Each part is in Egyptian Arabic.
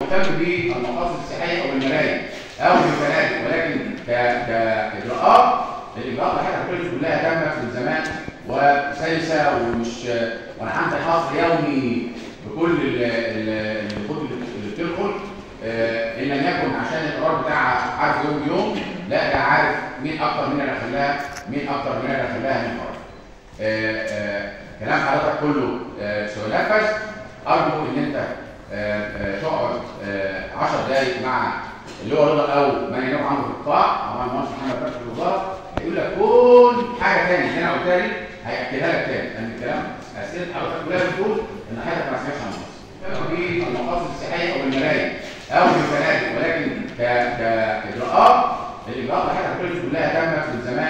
مهتم بالمقاصد السياحيه او الملاهي او الفنادق ولكن ك كاجراءات الاجراءات بتاعتها كلها كلها تمت من زمان وسلسه ومش وانا عندي حصر يومي بكل ال- ال- الخطوط اللي بتدخل آه، ان لم يكن عشان القرار بتاعها عارف يوم بيوم لا ده عارف مين اكتر مين اللي خلاها مين اكتر مين اللي خلاها من قرار آه، آه، كلام حضرتك كله آه، سينفذ ارجو ان انت آه، آه، تقعد 10 دقائق مع اللي هو رضا او من ينام عنه في القطاع او مع المهندس محمد فتحي في الوزاره هيقول لك كل حاجه ثانيه اللي انا قلتها لي هياكدها لك تاني لان الكلام اسئله حضرتك كلها بتقول ان حضرتك ما سمعتش عن مصر في المقاصد السياحيه او الملاهي او الفنادق ولكن ك كاجراءات الاجراءات بتاعتها كلها تمت من زمان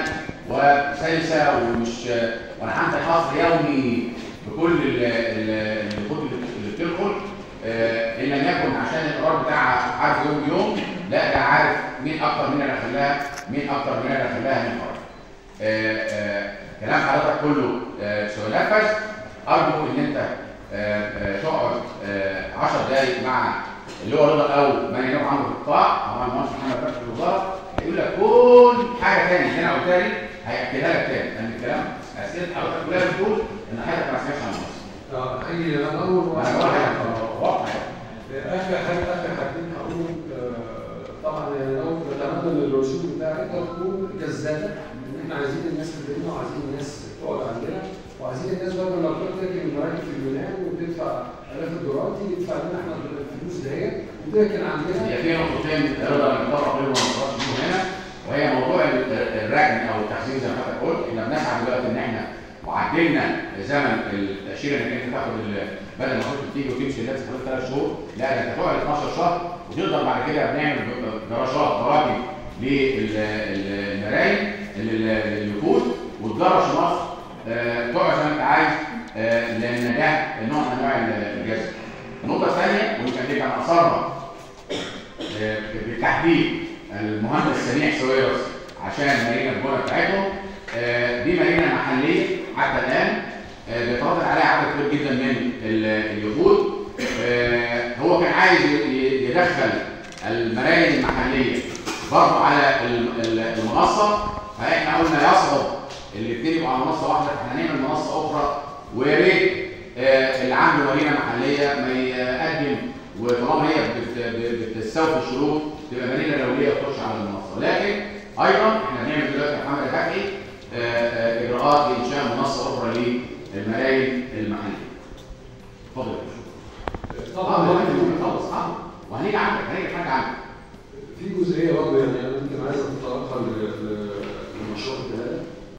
وسلسه ومش وانا عندي حصر يومي بكل ال- ال- الخطوط اللي بتدخل آه، ان لم يكن عشان القرار بتاعها عارف يوم بيوم لا ده عارف مين اكتر مين اللي خلاها مين اكتر مين اللي خلاها من قرار آه، آه، كلام حضرتك كله آه، سينفذ ارجو ان انت آه، آه، تقعد 10 دقائق مع اللي هو رضا او من ينام عنه في القطاع او مع المهندس محمد فتحي في الوزاره هيقول لك كل حاجه ثانيه اللي انا قلتها لي هياكدها لك تاني لان الكلام اسئله حضرتك كلها بتقول ان حضرتك ما سمعتش عن مصر اه اي انا اول وانا بقول حاجه واضحه اخر حاجه اخر حاجتين هقول آه، طبعا يعني لو نتمنى ان الرسوم بتاعتك تكون جذابه لان احنا عايزين الناس تدينا وعايزين الناس تقعد عندنا وعايزين الناس برضه لما تروح تركن المراكب في اليونان وتدفع الاف الدولارات يدفع لنا احنا الفلوس ديت وتركن عندنا هي في نقطتين رضا لما طرح بينهم ما نطرحش فيهم هنا وهي موضوع ال- الركن او التخزين زي ما حضرتك قلت احنا بنسعى دلوقتي ان احنا وعدلنا زمن التاشيره انك انت تاخد ال- بدل ما كنت بتيجي وتمشي الناس في ثلاث شهور لا ده انت تقعد 12 شهر وتقدر بعد كده بنعمل جراشات برامج للمراين لليخوت وتجرش مصر آه، تقعد زي ما انت عايز آه، لان ده نوع من انواع الجذب. النقطه الثانيه ويمكن دي كان اثرها آه، بالتحديد المهندس سميع سويرس عشان مارينا الجونه بتاعتهم آه، دي مارينا محليه حتى الان آه، بيتواصل عليها عدد كبير جدا من ال- اليخوت آه، هو كان عايز ي- ي- يدخل المراين المحليه برضه على ال- ال- المنصه فاحنا قلنا يصعب الاثنين يبقوا على منصه واحده فاحنا هنعمل منصه اخرى ويا ريت آه، اللي عنده مارينا محليه ما يقدم وطالما هي بت- بت- بتستوفي الشروط تبقى مارينا دوليه تخش على المنصه لكن ايضا احنا هنعمل دلوقتي يا محمد فتحي آه، آه، اجراءات لانشاء منصه اخرى للمراين المحليه. اتفضل يا باشا. طبعا اه يعني خلص اه وهنيجي عندك هنيجي حاجه عندك في جزئيه برضه يعني انا يمكن عايز اتطرقها ل-